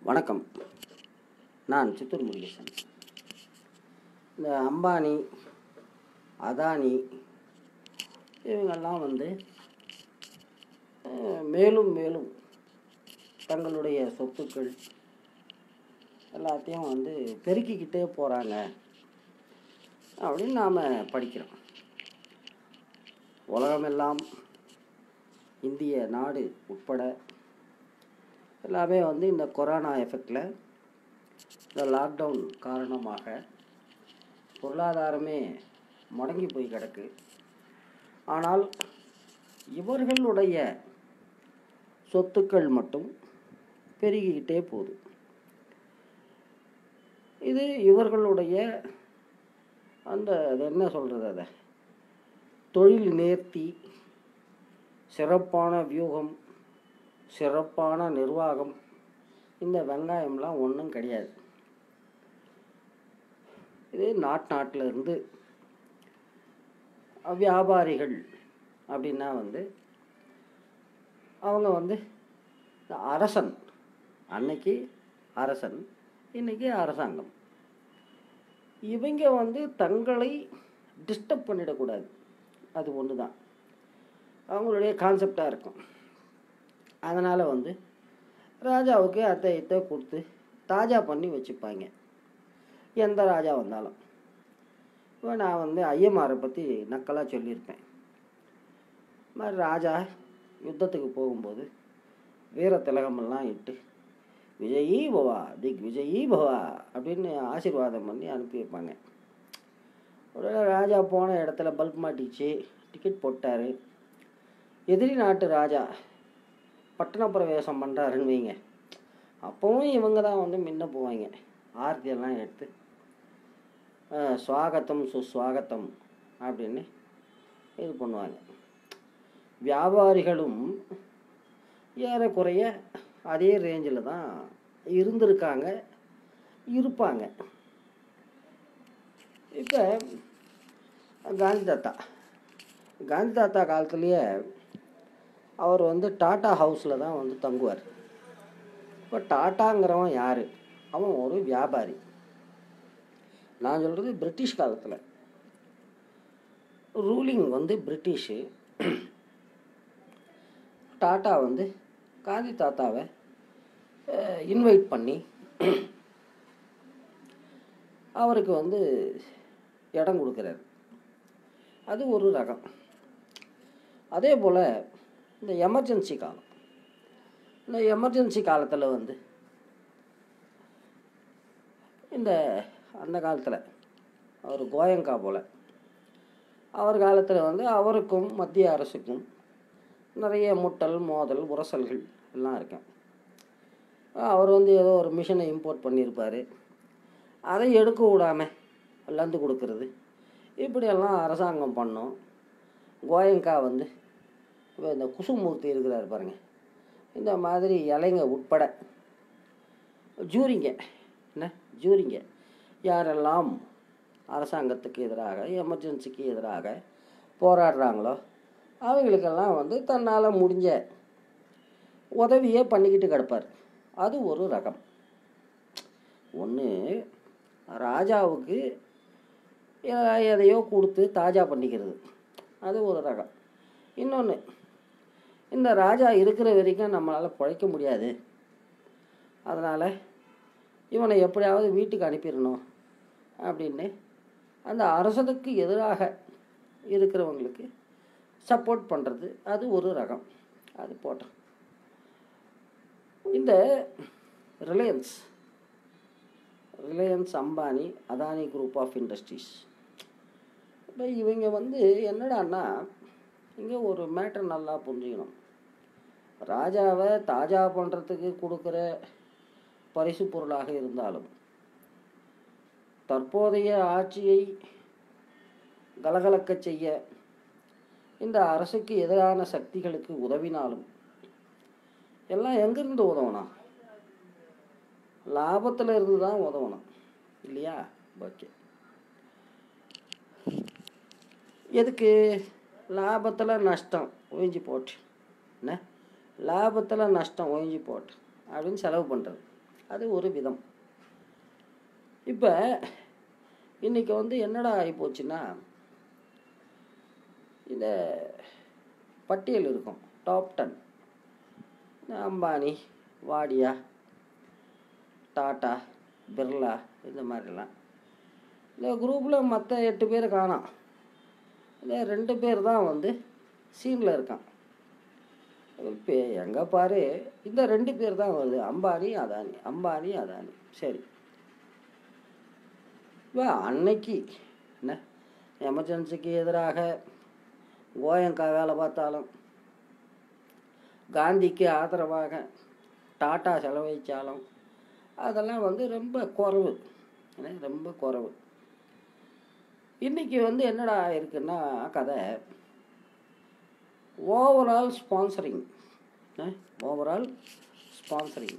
வணக்கம் நான் சித்தூர் முருகேசன் இந்த அம்பானி அதானி இவங்கெல்லாம் வந்து அஹ், மேலும் மேலும் தங்களுடைய சொத்துக்கள் எல்லாத்தையும் வந்து பெருக்கிக்கிட்டே போகிறாங்க அப்படின்னு நாம் படிக்கிறோம் உலகமெல்லாம் இந்திய நாடு உட்பட எல்லாமே வந்து இந்த கொரோனா எஃபெக்டில் இந்த லாக்டவுன் காரணமாக பொருளாதாரமே முடங்கி போய் கிடக்கு ஆனால் இவர்களுடைய சொத்துக்கள் மட்டும் பெருகிக்கிட்டே போகுது இது இவர்களுடைய அந்த அது என்ன சொல்கிறது அதை தொழில் நேர்த்தி சிறப்பான வியூகம் சிறப்பான நிர்வாகம் இந்த வெங்காயம்லாம் ஒன்றும் கிடையாது இது நாட் நாட்டில் இருந்து வியாபாரிகள் அப்படின்னா வந்து அவங்க வந்து இந்த அரசன் அன்னைக்கு அரசன் இன்னைக்கு அரசாங்கம் இவங்க வந்து தங்களை டிஸ்டர்ப் பண்ணிடக்கூடாது அது ஒன்று தான் அவங்களுடைய கான்செப்டாக இருக்கும் அதனால் வந்து ராஜாவுக்கு அத்தை இத்தை கொடுத்து தாஜா பண்ணி வச்சுப்பாங்க எந்த ராஜா வந்தாலும் இப்போ நான் வந்து ஐயமாரை பற்றி நக்கலாக சொல்லியிருப்பேன் இது மாதிரி ராஜா யுத்தத்துக்கு போகும்போது வீர திலகமெல்லாம் இட்டு விஜயீ பவா திக் விஜயீ பவா அப்படின்னு ஆசீர்வாதம் பண்ணி அனுப்பி வைப்பாங்க ஒரு ராஜா போன இடத்துல பல்ப் மாட்டிச்சு டிக்கெட் போட்டார் எதிரி நாட்டு ராஜா பட்டண பிரவேசம் பண்ணுறாருன்னு வைங்க அப்போவும் இவங்க தான் வந்து முன்ன போவாங்க ஆர்த்தியெல்லாம் எடுத்து அஹ், சுவாகத்தம் சுஸ்வாகத்தம் அப்படின்னு இது பண்ணுவாங்க வியாபாரிகளும் ஏறக்குறைய அதே ரேஞ்சில் தான் இருந்திருக்காங்க இருப்பாங்க இப்போ காந்தி தாத்தா காந்தி தாத்தா காலத்துலேயே அவர் வந்து டாட்டா ஹவுஸில் தான் வந்து தங்குவார் இப்போ டாட்டாங்கிறவன் யார் அவன் ஒரு வியாபாரி நான் சொல்கிறது பிரிட்டிஷ் காலத்தில் ரூலிங் வந்து பிரிட்டிஷு டாட்டா வந்து காந்தி தாத்தாவை இன்வைட் பண்ணி அவருக்கு வந்து இடம் கொடுக்குறாரு அது ஒரு ரகம் அதே போல் இந்த எமர்ஜென்சி காலம் இந்த எமர்ஜென்சி காலத்தில் வந்து இந்த அந்த காலத்தில் அவர் கோயங்கா போல் அவர் காலத்தில் வந்து அவருக்கும் மத்திய அரசுக்கும் நிறைய முட்டல் மோதல் உரசல்கள் எல்லாம் இருக்கும் அவர் வந்து ஏதோ ஒரு மிஷினை இம்போர்ட் பண்ணியிருப்பார் அதை எடுக்க விடாம லந்து கொடுக்கறது இப்படியெல்லாம் அரசாங்கம் பண்ணோம் கோயங்கா வந்து இப்போ இந்த குசுமூர்த்தி இருக்கிறார் பாருங்க இந்த மாதிரி இலைங்க உட்பட ஜூரிங்க என்ன ஜூரிங்க யாரெல்லாம் அரசாங்கத்துக்கு எதிராக எமர்ஜென்சிக்கு எதிராக போராடுறாங்களோ அவங்களுக்கெல்லாம் வந்து தன்னால் முடிஞ்ச உதவியை பண்ணிக்கிட்டு கிடப்பார் அது ஒரு ரகம் ஒன்று ராஜாவுக்கு எ- எதையோ கொடுத்து தாஜா பண்ணிக்கிறது அது ஒரு ரகம் இன்னொன்று இந்த ராஜா இருக்கிற வரைக்கும் நம்மளால் பிழைக்க முடியாது அதனால் இவனை எப்படியாவது வீட்டுக்கு அனுப்பிடணும் அப்படின்னு அந்த அரசனுக்கு எதிராக இருக்கிறவங்களுக்கு சப்போர்ட் பண்ணுறது அது ஒரு ரகம் அது போட்டோம் இந்த Reliance Reliance Ambani Adani group of industries இப்போ இவங்க வந்து என்னடான்னா இங்கே ஒரு மேட்டர் நல்லா புரிஞ்சுக்கணும் ராஜாவை தாஜா பண்ணுறதுக்கு கொடுக்குற பரிசு பொருளாக இருந்தாலும் தற்போதைய ஆட்சியை கலகலக்கச் செய்ய இந்த அரசுக்கு எதிரான சக்திகளுக்கு உதவினாலும் எல்லாம் எங்கேருந்து உதவணும் லாபத்தில் இருந்து தான் உதவணும் இல்லையா ஓகே எதுக்கு லாபத்தில் நஷ்டம் ஒழிஞ்சு போட்டு என்ன லாபத்தில் நஷ்டம் ஒழிஞ்சு போட்டு அப்படின்னு செலவு பண்ணுறது அது ஒரு விதம் இப்போ இன்றைக்கி வந்து என்னடா ஆகிப்போச்சுன்னா இந்த பட்டியல் இருக்கும் டாப் டென் அம்பானி வாடியா டாட்டா பிர்லா இந்த மாதிரிலாம் இந்த குரூப்பில் மற்ற எட்டு பேர் காணோம் இல்லை ரெண்டு பேர் தான் வந்து சீனில் இருக்கான் இப்போ எங்கே பாரு இந்த ரெண்டு பேர் தான் வருது அம்பானி அதானி அம்பானி அதானி சரி இப்போ அன்னைக்கு என்ன எமர்ஜென்சிக்கு எதிராக கோயங்கா வேலை பார்த்தாலும் காந்திக்கு ஆதரவாக டாட்டா செலவழித்தாலும் அதெல்லாம் வந்து ரொம்ப குறைவு ஏன்னா ரொம்ப குறைவு இன்றைக்கி வந்து என்னடா இருக்குன்னா கதை ஓவரால் ஸ்பான்சரிங் ஓவரால் ஸ்பான்சரிங்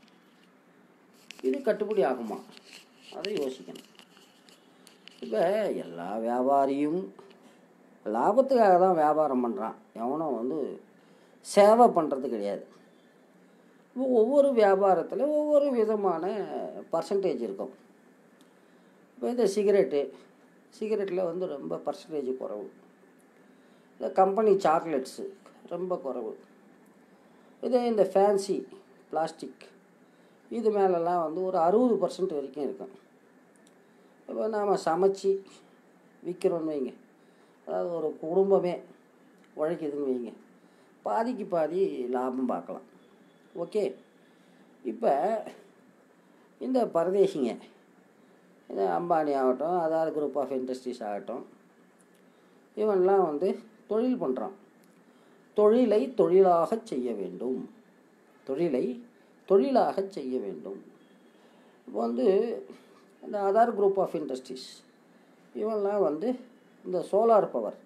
இது கட்டுப்படி ஆகுமா அதை யோசிக்கணும் இப்போ எல்லா வியாபாரியும் லாபத்துக்காக தான் வியாபாரம் பண்ணுறான் எவனும் வந்து சேவை பண்ணுறது கிடையாது இப்போ ஒவ்வொரு வியாபாரத்தில் ஒவ்வொரு விதமான பர்சன்டேஜ் இருக்கும் இப்போ இந்த சிகரெட்டு சிகரெட்டில் வந்து ரொம்ப பர்சன்டேஜ் குறைவு இந்த கம்பெனி சாக்லேட்ஸு ரொம்ப குறைவு இதே இந்த ஃபேன்சி பிளாஸ்டிக் இது மேலெல்லாம் வந்து ஒரு அறுபது பர்சன்ட் வரைக்கும் இருக்கும் இப்போ நாம் சமைச்சு விற்கிறோன்னு வைங்க அதாவது ஒரு குடும்பமே உழைக்குதுன்னு வைங்க பாதிக்கு பாதி லாபம் பார்க்கலாம் ஓகே இப்போ இந்த பரதேசிங்க இந்த அம்பானி ஆகட்டும் அதார் குரூப் ஆஃப் இண்டஸ்ட்ரீஸ் ஆகட்டும் இவன்லாம் வந்து தொழில் பண்ணுறான் தொழிலை தொழிலாக செய்ய வேண்டும் தொழிலை தொழிலாக செய்ய வேண்டும் இப்போ வந்து இந்த அதார் குரூப் ஆஃப் இண்டஸ்ட்ரீஸ் இவன்லாம் வந்து இந்த சோலார் பவர்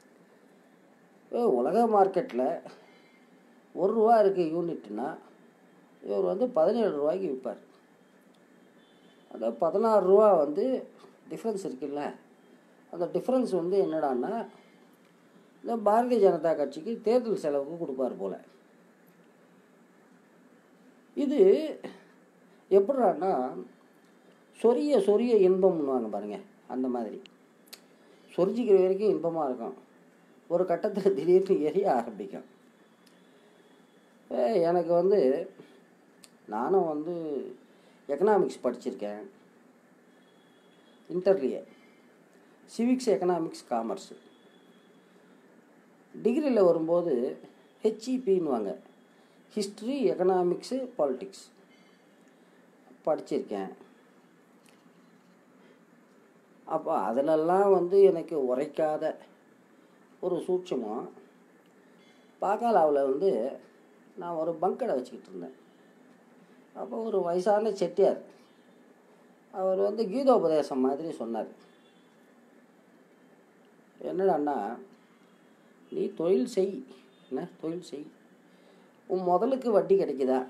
உலக மார்க்கெட்டில் ஒரு ரூபா இருக்குது யூனிட்னா இவர் வந்து பதினேழு ரூபாய்க்கு விற்பார் அந்த பதினாறு ரூபா வந்து டிஃப்ரென்ஸ் இருக்குல்ல அந்த டிஃப்ரென்ஸ் வந்து என்னடான்னா இந்த பாரதிய ஜனதா கட்சிக்கு தேர்தல் செலவுக்கு கொடுப்பார் போல் இது எப்படின்னா சொரிய சொரிய இன்பம்னுவாங்க பாருங்கள் அந்த மாதிரி சொரிஞ்சிக்கிற வரைக்கும் இன்பமாக இருக்கும் ஒரு கட்டத்தில் திடீர்னு எரிய ஆரம்பிக்கும் எனக்கு வந்து நானும் வந்து எக்கனாமிக்ஸ் படிச்சிருக்கேன் இன்டர்லியே சிவிக்ஸ் எக்கனாமிக்ஸ் காமர்ஸு டிகிரியில் வரும்போது ஹெச்இபின்னுவாங்க ஹிஸ்ட்ரி எக்கனாமிக்ஸு பாலிட்டிக்ஸ் படிச்சிருக்கேன் அப்போ அதிலெல்லாம் வந்து எனக்கு உரைக்காத ஒரு சூட்சமாக பாக்காலாவில் வந்து நான் ஒரு பங்கடை வச்சுக்கிட்டு இருந்தேன் அப்போ ஒரு வயசான செட்டியார் அவர் வந்து கீதோபதேசம் மாதிரி சொன்னார் என்னடான்னா நீ தொழில் செய் என்ன தொழில் செய் உன் முதலுக்கு வட்டி கிடைக்குதா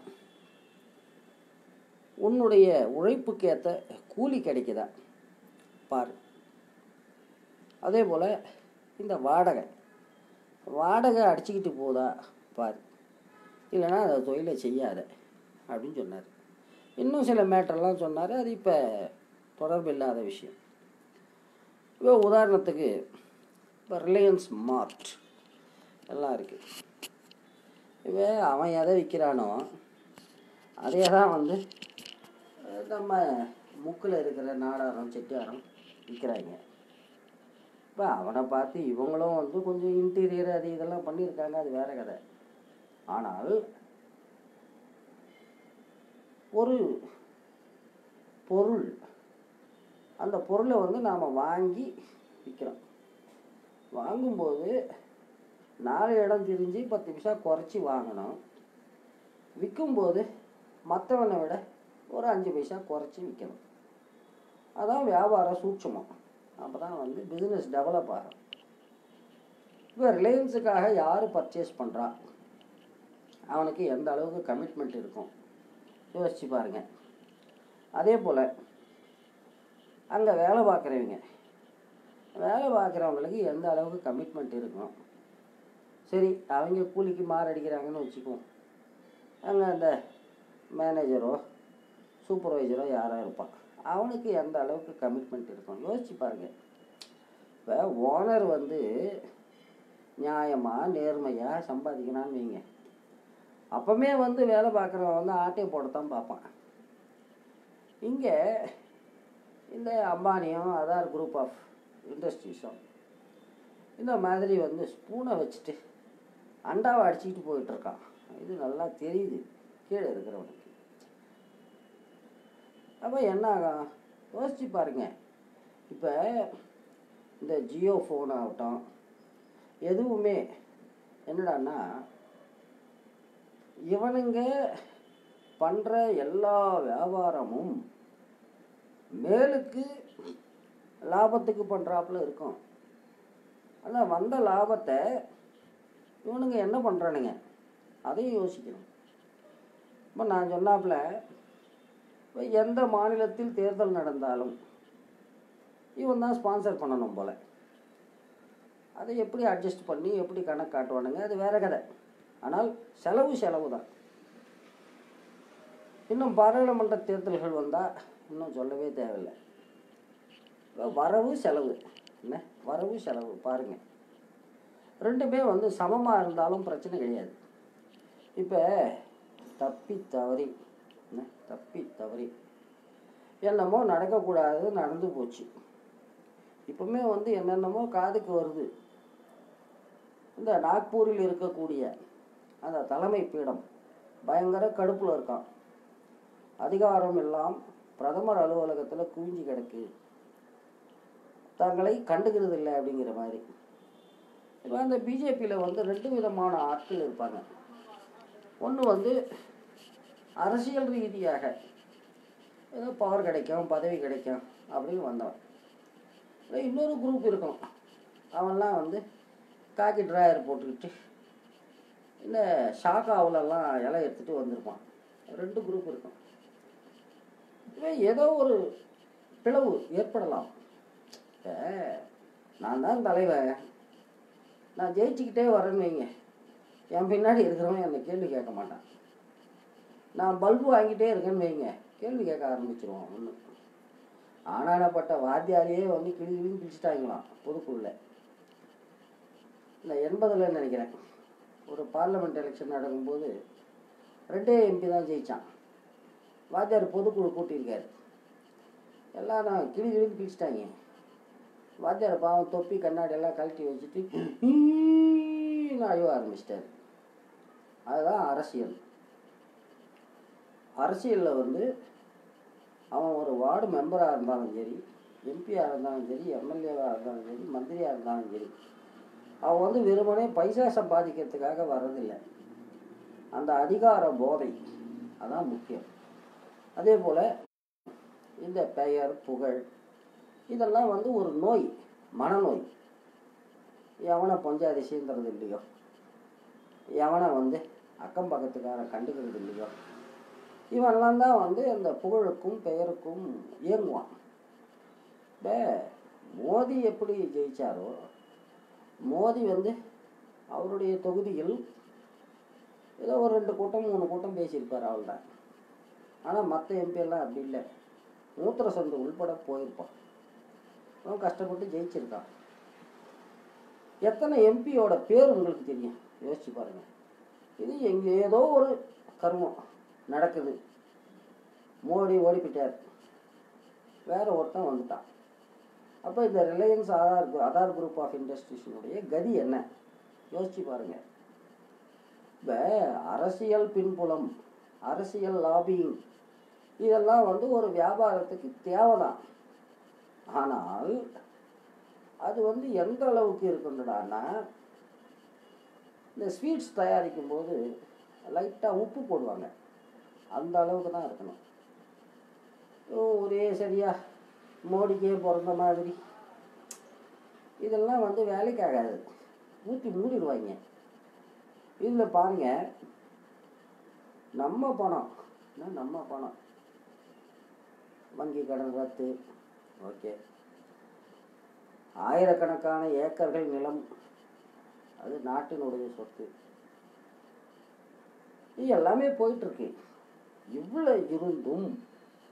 உன்னுடைய உழைப்புக்கு ஏற்ற கூலி கிடைக்குதா பாரு அதே போல் இந்த வாடகை வாடகை அடிச்சுக்கிட்டு போதா பாரு இல்லைன்னா அதை தொழிலை செய்யாத அப்படின்னு சொன்னார் இன்னும் சில மேட்டர்லாம் சொன்னார் அது இப்போ தொடர்பு இல்லாத விஷயம் இப்போ உதாரணத்துக்கு இப்போ ரிலையன்ஸ் மார்ட் எல்லாம் இருக்குது இப்போ அவன் எதை விற்கிறானோ அதே தான் வந்து நம்ம முக்கில் இருக்கிற நாடாரம் செட்டியாரம் விற்கிறாங்க இப்போ அவனை பார்த்து இவங்களும் வந்து கொஞ்சம் இன்டீரியர் அது இதெல்லாம் பண்ணியிருக்காங்க அது வேற கதை ஆனால் ஒரு பொருள் அந்த பொருளை வந்து நாம் வாங்கி விற்கிறோம் வாங்கும்போது நாலு இடம் திரிஞ்சு பத்து பைசா குறைச்சி வாங்கணும் விற்கும்போது மற்றவனை விட ஒரு அஞ்சு பைசா குறைச்சி விற்கணும் அதான் வியாபார சூட்சமம் அப்போ தான் வந்து பிஸ்னஸ் டெவலப் ஆகும் இப்போ ரிலையன்ஸுக்காக யார் பர்ச்சேஸ் பண்ணுறா அவனுக்கு எந்த அளவுக்கு கமிட்மெண்ட் இருக்கும் யோசிச்சு பாருங்க அதே போல் அங்கே வேலை பார்க்குறவங்க வேலை பார்க்குறவங்களுக்கு எந்த அளவுக்கு கமிட்மெண்ட் இருக்கும் சரி அவங்க கூலிக்கு மாரடிக்கிறாங்கன்னு வச்சுக்குவோம் அங்கே அந்த மேனேஜரோ சூப்பர்வைசரோ யாரோ இருப்பான் அவனுக்கு எந்த அளவுக்கு கமிட்மெண்ட் இருக்கும் யோசிச்சு பாருங்க இப்போ ஓனர் வந்து நியாயமாக நேர்மையாக சம்பாதிக்கணும்னு வைங்க அப்போமே வந்து வேலை பார்க்குறவன் வந்து ஆட்டையை போடத்தான் பார்ப்பான் இங்கே இந்த அம்பானியும் அதார் குரூப் ஆஃப் இண்டஸ்ட்ரீஸும் இந்த மாதிரி வந்து ஸ்பூனை வச்சுட்டு அண்டாவை அடிச்சுக்கிட்டு போயிட்டுருக்கான் இது நல்லா தெரியுது கீழே இருக்கிறவனுக்கு அப்போ என்ன ஆகும் யோசிச்சு பாருங்க இப்போ இந்த ஜியோ ஃபோன் ஆகட்டும் எதுவுமே என்னடான்னா இவனுங்க பண்ணுற எல்லா வியாபாரமும் மேலுக்கு லாபத்துக்கு பண்ணுறாப்புல இருக்கும் ஆனால் வந்த லாபத்தை இவனுங்க என்ன பண்ணுறானுங்க அதையும் யோசிக்கணும் இப்போ நான் சொன்னாப்புல இப்போ எந்த மாநிலத்தில் தேர்தல் நடந்தாலும் இவன் தான் ஸ்பான்சர் பண்ணணும் போல் அதை எப்படி அட்ஜஸ்ட் பண்ணி எப்படி கணக்கு காட்டுவானுங்க அது வேற கதை ஆனால் செலவு செலவு தான் இன்னும் பாராளுமன்ற தேர்தல்கள் வந்தால் இன்னும் சொல்லவே தேவையில்லை இப்போ வரவு செலவு என்ன வரவு செலவு பாருங்கள் ரெண்டுமே வந்து சமமாக இருந்தாலும் பிரச்சனை கிடையாது இப்போ தப்பி தவறி என்ன தப்பி தவறி என்னமோ நடக்கக்கூடாது நடந்து போச்சு இப்போவுமே வந்து என்னென்னமோ காதுக்கு வருது இந்த நாக்பூரில் இருக்கக்கூடிய அந்த தலைமை பீடம் பயங்கர கடுப்பில் இருக்கான் அதிகாரம் எல்லாம் பிரதமர் அலுவலகத்தில் குவிஞ்சு கிடக்கு தங்களை கண்டுக்கிறது இல்லை அப்படிங்கிற மாதிரி இப்போ அந்த பிஜேபியில் வந்து ரெண்டு விதமான ஆட்கள் இருப்பாங்க ஒன்று வந்து அரசியல் ரீதியாக ஏதோ பவர் கிடைக்கும் பதவி கிடைக்கும் அப்படின்னு வந்தவன் இல்லை இன்னொரு குரூப் இருக்கும் அவன்லாம் வந்து காக்கி ட்ராயர் போட்டுக்கிட்டு இந்த ஷாக்காவிலலாம் இலை எடுத்துகிட்டு வந்திருப்பான் ரெண்டு குரூப் இருக்கும் இவன் ஏதோ ஒரு பிளவு ஏற்படலாம் இப்போ நான் தான் தலைவன் நான் ஜெயிச்சுக்கிட்டே வரேன்னு வைங்க என் பின்னாடி இருக்கிறவன் என்னை கேள்வி கேட்க மாட்டான் நான் பல்பு வாங்கிட்டே இருக்கேன்னு வைங்க கேள்வி கேட்க ஆரம்பிச்சிருவான் ஒன்று ஆனானப்பட்ட வாத்தியாரையே வந்து கிளி கிளின்னு பிடிச்சிட்டாங்களாம் பொதுக்குள்ள இந்த எண்பதில் நினைக்கிறேன் ஒரு பார்லமெண்ட் எலெக்ஷன் நடக்கும்போது ரெண்டே எம்பி தான் ஜெயித்தான் வாத்தியார் பொதுக்குழு கூட்டியிருக்காரு எல்லாரும் கிளி கிளின்னு பிடிச்சிட்டாங்க வாத்தியார் பாவம் தொப்பி கண்ணாடி எல்லாம் கழட்டி வச்சுட்டு ஈன்னு அழுவ ஆரம்பிச்சிட்டாரு அதுதான் அரசியல் அரசியலில் வந்து அவன் ஒரு வார்டு மெம்பராக இருந்தாலும் சரி எம்பியாக இருந்தாலும் சரி எம்எல்ஏவாக இருந்தாலும் சரி மந்திரியாக இருந்தாலும் சரி அவன் வந்து வெறுமனே பைசா சம்பாதிக்கிறதுக்காக வர்றதில்லை அந்த அதிகார போதை அதான் முக்கியம் அதே போல் இந்த பெயர் புகழ் இதெல்லாம் வந்து ஒரு நோய் மனநோய் எவனை பஞ்சாதி சீந்துறது இல்லையோ எவனை வந்து அக்கம் பக்கத்துக்காரன் கண்டுக்கிறது இல்லையோ இவன்லாம் தான் வந்து அந்த புகழுக்கும் பெயருக்கும் இயங்குவான் இப்போ மோடி எப்படி ஜெயிச்சாரோ மோடி வந்து அவருடைய தொகுதியில் ஏதோ ஒரு ரெண்டு கூட்டம் மூணு கூட்டம் பேசியிருப்பார் அவள்தான் ஆனால் மற்ற எம்பியெல்லாம் அப்படி இல்லை மூத்திர சந்து உள்பட போயிருப்பான் அவன் கஷ்டப்பட்டு ஜெயிச்சிருக்கான் எத்தனை எம்பியோட பேர் உங்களுக்கு தெரியும் யோசிச்சு பாருங்க இது எங்கே ஏதோ ஒரு கர்மம் நடக்குது மோடி ஓடிப்பிட்டார் வேற ஒருத்தன் வந்துட்டான் அப்போ இந்த ரிலையன்ஸ் ஆதார் ஆதார் குரூப் ஆஃப் இண்டஸ்ட்ரீஸினுடைய கதி என்ன யோசிச்சு பாருங்க இப்போ அரசியல் பின்புலம் அரசியல் லாபியிங் இதெல்லாம் வந்து ஒரு வியாபாரத்துக்கு தேவைதான் ஆனால் அது வந்து எந்த அளவுக்கு இருக்குன்றடான்னா இந்த ஸ்வீட்ஸ் தயாரிக்கும் போது லைட்டாக உப்பு போடுவாங்க அந்த அளவுக்கு தான் இருக்கணும் ஓ, ஒரே சரியா மோடிக்கே பிறந்த மாதிரி இதெல்லாம் வந்து வேலைக்கு ஆகாது ஊற்றி மூடிடுவாங்க இதில் பாருங்க நம்ம பணம் என்ன நம்ம பணம் வங்கி கடன் ரத்து ஓகே ஆயிரக்கணக்கான ஏக்கர்கள் நிலம் அது நாட்டினுடைய சொத்து இது எல்லாமே போயிட்டுருக்கு இவ்வளோ இருந்தும்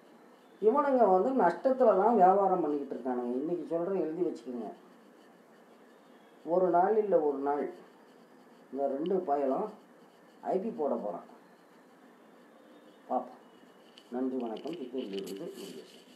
இவனுங்க வந்து நஷ்டத்தில் தான் வியாபாரம் பண்ணிக்கிட்டு இருக்கானுங்க இன்றைக்கி சொல்கிறேன் எழுதி வச்சுக்கோங்க ஒரு நாள் இல்லை ஒரு நாள் இந்த ரெண்டு பயலும் ஐபி போட போகிறான் பார்ப்போம் நன்றி வணக்கம் சித்தூரிலிருந்து முருகேசன்